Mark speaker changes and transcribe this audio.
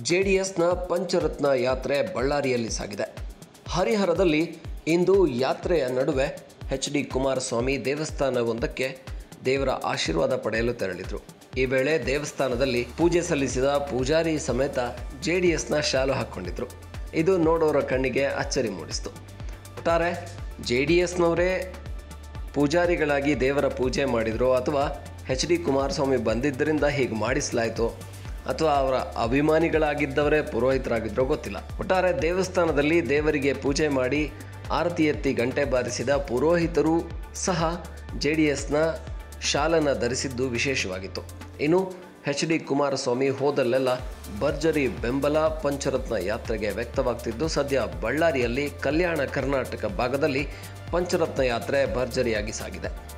Speaker 1: ಜೆಡಿಎಸ್ನ ಪಂಚರತ್ನ ಯಾತ್ರೆ ಬಳ್ಳಾರಿಯಲ್ಲಿ ಸಾಗಿದೆ ಹರಿಹರದಲ್ಲಿ ಇಂದು ಯಾತ್ರೆಯ ನಡುವೆ ಎಚ್ ಡಿ ಕುಮಾರಸ್ವಾಮಿ ದೇವಸ್ಥಾನವೊಂದಕ್ಕೆ ದೇವರ ಆಶೀರ್ವಾದ ಪಡೆಯಲು ತೆರಳಿದರು ಈ ವೇಳೆ ದೇವಸ್ಥಾನದಲ್ಲಿ ಪೂಜೆ ಸಲ್ಲಿಸಿದ ಪೂಜಾರಿ ಸಮೇತ ಜೆಡಿಎಸ್ನ ಶಾಲು ಹಾಕ್ಕೊಂಡಿದ್ರು ಇದು ನೋಡೋರ ಕಣ್ಣಿಗೆ ಅಚ್ಚರಿ ಮೂಡಿಸಿತು ಒಟ್ಟಾರೆ ಜೆ ಡಿ ಎಸ್ನವರೇ ಪೂಜಾರಿಗಳಾಗಿ ದೇವರ ಪೂಜೆ ಮಾಡಿದ್ರು ಅಥವಾ ಎಚ್ ಡಿ ಕುಮಾರಸ್ವಾಮಿ ಬಂದಿದ್ದರಿಂದ ಹೀಗೆ ಮಾಡಿಸಲಾಯಿತು ಅಥವಾ ಅವರ ಅಭಿಮಾನಿಗಳಾಗಿದ್ದವರೇ ಪುರೋಹಿತರಾಗಿದ್ದರೋ ಗೊತ್ತಿಲ್ಲ ಒಟ್ಟಾರೆ ದೇವಸ್ಥಾನದಲ್ಲಿ ದೇವರಿಗೆ ಪೂಜೆ ಮಾಡಿ ಆರತಿ ಎತ್ತಿ ಗಂಟೆ ಬಾರಿಸಿದ ಪುರೋಹಿತರು ಸಹ ಜೆ ಡಿ ಎಸ್ನ ಶಾಲನ್ನು ಧರಿಸಿದ್ದು ವಿಶೇಷವಾಗಿತ್ತು ಇನ್ನು ಎಚ್ ಡಿ ಕುಮಾರಸ್ವಾಮಿ ಹೋದಲ್ಲೆಲ್ಲ ಭರ್ಜರಿ ಬೆಂಬಲ ಪಂಚರತ್ನ ಯಾತ್ರೆಗೆ ವ್ಯಕ್ತವಾಗ್ತಿದ್ದು ಸದ್ಯ ಬಳ್ಳಾರಿಯಲ್ಲಿ ಕಲ್ಯಾಣ ಕರ್ನಾಟಕ ಭಾಗದಲ್ಲಿ ಪಂಚರತ್ನ ಯಾತ್ರೆ ಭರ್ಜರಿಯಾಗಿ ಸಾಗಿದೆ